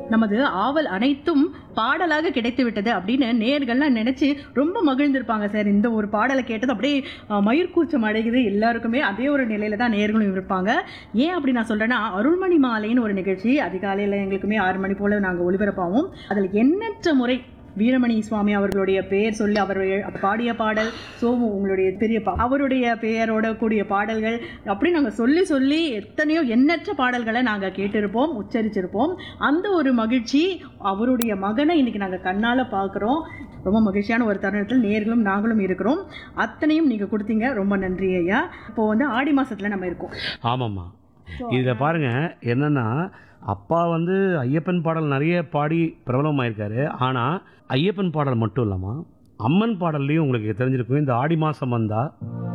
நமது ஆவல் அனைத்தும் பாடலாக கிடைத்து விட்டது அப்படின்னு நேர்கள்லாம் நினைச்சு ரொம்ப மகிழ்ந்திருப்பாங்க சார் இந்த ஒரு பாடலை கேட்டது அப்படியே அஹ், மயிர்கூச்சம் அடைகுது எல்லாருக்குமே அதே ஒரு நிலையில தான் நேர்களும் இருப்பாங்க ஏன் அப்படி நான் சொல்றேன்னா அருள்மணி மாலைன்னு ஒரு நிகழ்ச்சி அதிகாலையில் எங்களுக்குமே ஆறு மணி போல நாங்கள் ஒளிபரப்பாவும் அதில் எண்ணற்ற முறை வீரமணி சுவாமி அவர்களுடைய பெயர் சொல்லி அவர் பாடிய பாடல் சோமு உங்களுடைய பெரியப்பா அவருடைய பெயரோட கூடிய பாடல்கள் அப்படி நாங்கள் சொல்லி சொல்லி எத்தனையோ எண்ணற்ற பாடல்களை நாங்கள் கேட்டிருப்போம் உச்சரிச்சிருப்போம் அந்த ஒரு மகிழ்ச்சி அவருடைய மகனை இன்னைக்கு நாங்கள் கண்ணால் பார்க்குறோம் ரொம்ப மகிழ்ச்சியான ஒரு தருணத்தில் நேர்களும் நாங்களும் இருக்கிறோம் அத்தனையும் நீங்கள் கொடுத்தீங்க ரொம்ப நன்றி ஐயா இப்போ வந்து ஆடி மாசத்துல நம்ம இருக்கோம் ஆமாம்மா இதில் பாருங்க என்னன்னா அப்பா வந்து ஐயப்பன் பாடல் நிறைய பாடி பிரபலமாயிருக்காரு ஆனால் ஐயப்பன் பாடல் மட்டும் இல்லாமல் அம்மன் பாடல்லையும் உங்களுக்கு தெரிஞ்சிருக்கும் இந்த ஆடி மாதம் வந்தால்